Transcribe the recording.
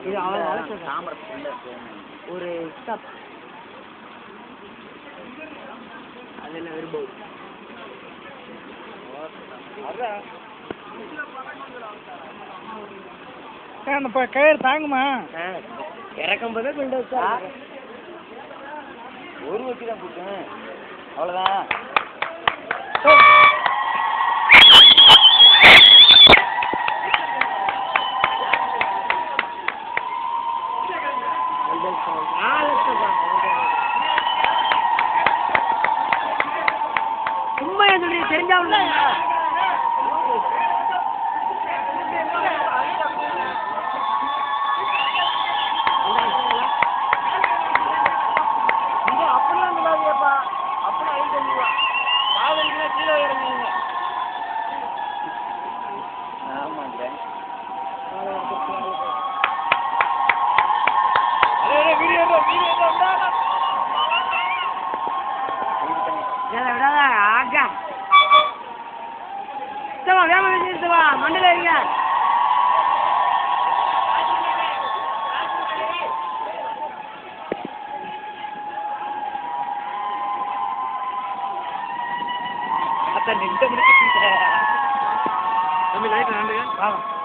இது அவன் வளர்த்த தாமரத்துக்குள்ள ஒரு ஸ்டாப் அதில் விரும்பும் அந்த ப- கயிறு தாங்குமா இறக்கும் போதே கொண்டு வச்சா ஒரு வச்சு தான் கொடுத்தேன் அவ்வளோதான் சும்மா எதுடி தெரிஞ்சவங்க இங்க அப்படிலாம் சொல்லாதீங்கப்பா அப்படி அழிக்க முடியுமா காதலிக்குனா கீழே இறங்குங்க ஆமாங்க வீடியோ வீடியோ விடாத ஆகா சவா வேம வச்சிருந்தவா மண்டல இருங்க அத்த நின்று முடிச்சுட்டீங்க தம்பி லைட் ரெண்டு ஆமாம்